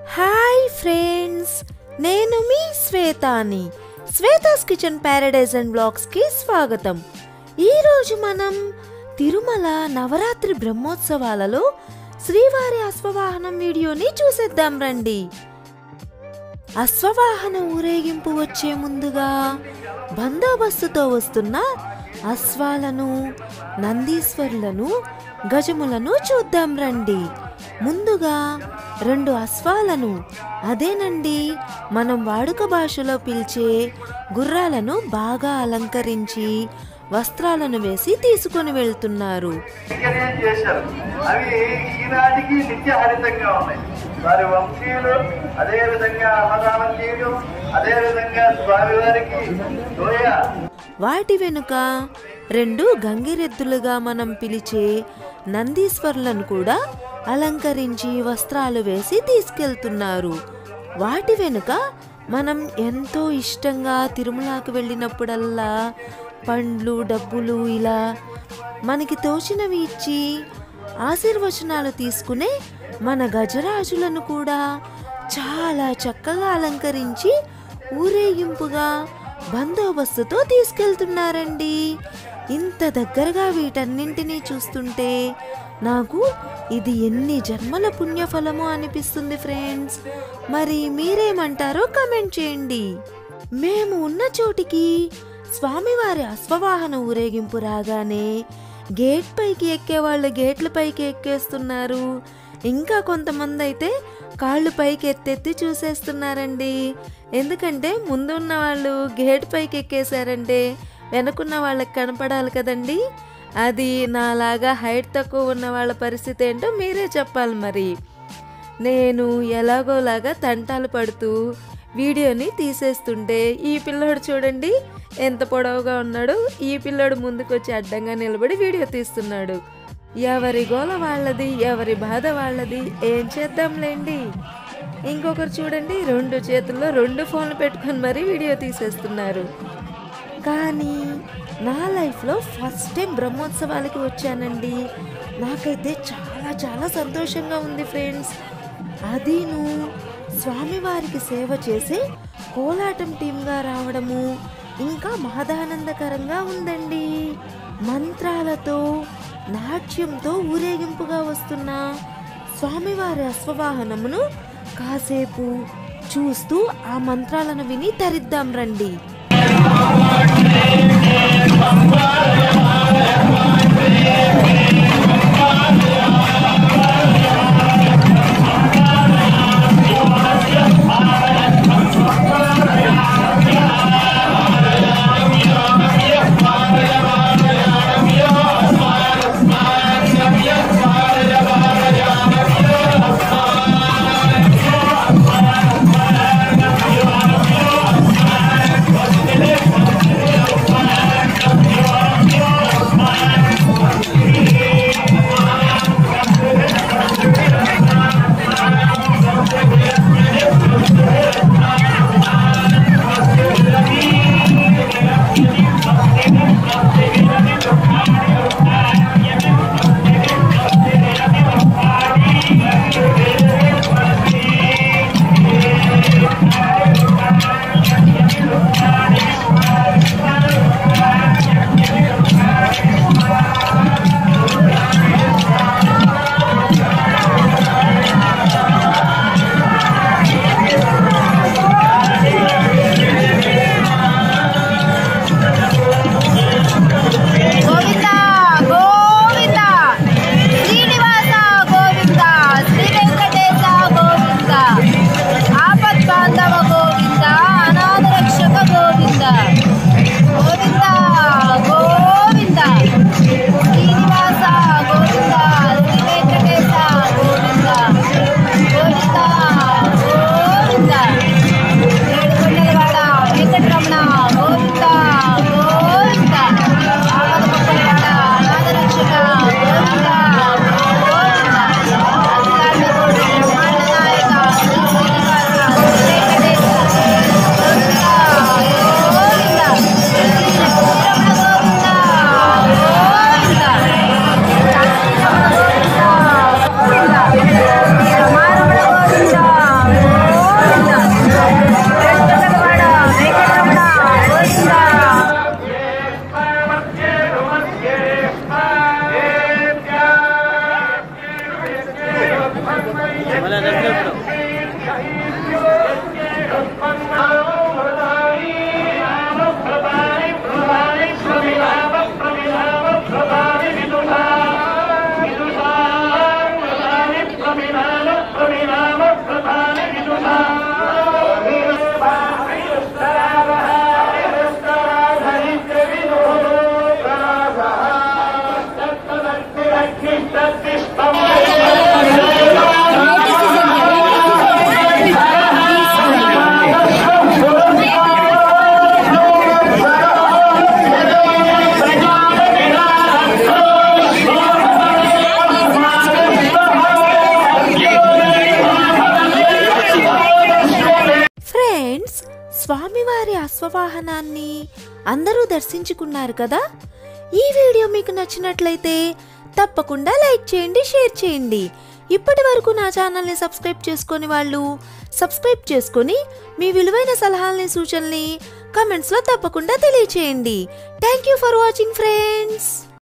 hi friends నేను మీ శ్వేతాని శ్వేతాస్ కిచెన్ ప్యారడైజ్ అండ్ బ్లాగ్స్కి స్వాగతం ఈరోజు మనం తిరుమల నవరాత్రి బ్రహ్మోత్సవాలలో శ్రీవారి అశ్వవాహనం వీడియోని చూసేద్దాం రండి అశ్వవాహన ఊరేగింపు వచ్చే ముందుగా బందోబస్తుతో వస్తున్న అశ్వాలను నందీశ్వరులను గజములను చూద్దాం రండి ముందుగా రెండు అశ్వాలను అదేనండి మనం వాడుక భాషలో పిలిచే గుర్రాలను బాగా అలంకరించి వస్త్రాలను వేసి తీసుకొని వెళ్తున్నారు ఇంజనీర్ చేశారు అవి ఈనాటికి నిత్య హరితంగా ఉన్నాయి వారి వంశీయులు అదే విధంగా అన్నదానం చేయడం అదే విధంగా స్వామివారికి లోయ వాటి వెనుక రెండు గంగిరెద్దులుగా మనం పిలిచే నందీశ్వరులను కూడా అలంకరించి వస్త్రాలు వేసి తీసుకెళ్తున్నారు వాటి వెనుక మనం ఎంతో ఇష్టంగా తిరుమలకు వెళ్ళినప్పుడల్లా పండ్లు డబ్బులు ఇలా మనకి తోచినవి ఇచ్చి ఆశీర్వచనాలు తీసుకునే మన గజరాజులను కూడా చాలా చక్కగా అలంకరించి ఊరేగింపుగా బందోబస్తుతో తీసుకెళ్తున్నారండి ఇంత దగ్గరగా వీటన్నింటినీ చూస్తుంటే నాకు ఇది ఎన్ని జన్మల పుణ్యఫలమో అనిపిస్తుంది ఫ్రెండ్స్ మరి మీరేమంటారో కమెంట్ చేయండి మేము ఉన్న చోటికి స్వామివారి అశ్వవాహన ఊరేగింపు రాగానే గేట్ పైకి ఎక్కే వాళ్ళు గేట్ల పైకి ఎక్కేస్తున్నారు ఇంకా కొంతమంది అయితే కాళ్ళు పైకి ఎత్తెత్తి చూసేస్తున్నారండి ఎందుకంటే ముందు ఉన్న వాళ్ళు గేట్ పైకి ఎక్కేశారంటే వెనకున్న వాళ్ళకి కనపడాలి కదండి అది నాలాగా హైట్ తక్కువ ఉన్న వాళ్ళ పరిస్థితి ఏంటో మీరే చెప్పాలి మరి నేను ఎలాగోలాగా తంటాలు పడుతూ వీడియోని తీసేస్తుంటే ఈ పిల్లోడు చూడండి ఎంత పొడవుగా ఉన్నాడు ఈ పిల్లోడు ముందుకొచ్చి అడ్డంగా నిలబడి వీడియో తీస్తున్నాడు ఎవరి గోల వాళ్ళది ఎవరి బాధ వాళ్ళది ఏం చేద్దాంలేండి ఇంకొకరు చూడండి రెండు చేతుల్లో రెండు ఫోన్లు పెట్టుకొని మరీ వీడియో తీసేస్తున్నారు కానీ నా లైఫ్లో ఫస్ట్ టైం బ్రహ్మోత్సవాలకి వచ్చానండి నాకైతే చాలా చాలా సంతోషంగా ఉంది ఫ్రెండ్స్ అదీను స్వామివారికి సేవ చేసి కోలాటం టీంగా రావడము ఇంకా మహదానందకరంగా ఉందండి మంత్రాలతో నాట్యంతో ఊరేగింపుగా వస్తున్న స్వామివారి అశ్వవాహనమును కాసేపు చూస్తూ ఆ మంత్రాలను విని తరిద్దాం రండి శ్రీ స్వామివారి అశ్వవాహనాన్ని అందరూ దర్శించుకున్నారు కదా ఈ వీడియో మీకు నచ్చినట్లయితే తప్పకుండా లైక్ చేయండి షేర్ చేయండి ఇప్పటి వరకు నా ఛానల్ని సబ్స్క్రైబ్ చేసుకొని వాళ్ళు సబ్స్క్రైబ్ చేసుకొని మీ విలువైన సలహాలని సూచనల్ని కమెంట్స్లో తప్పకుండా తెలియచేయండి thank you for watching friends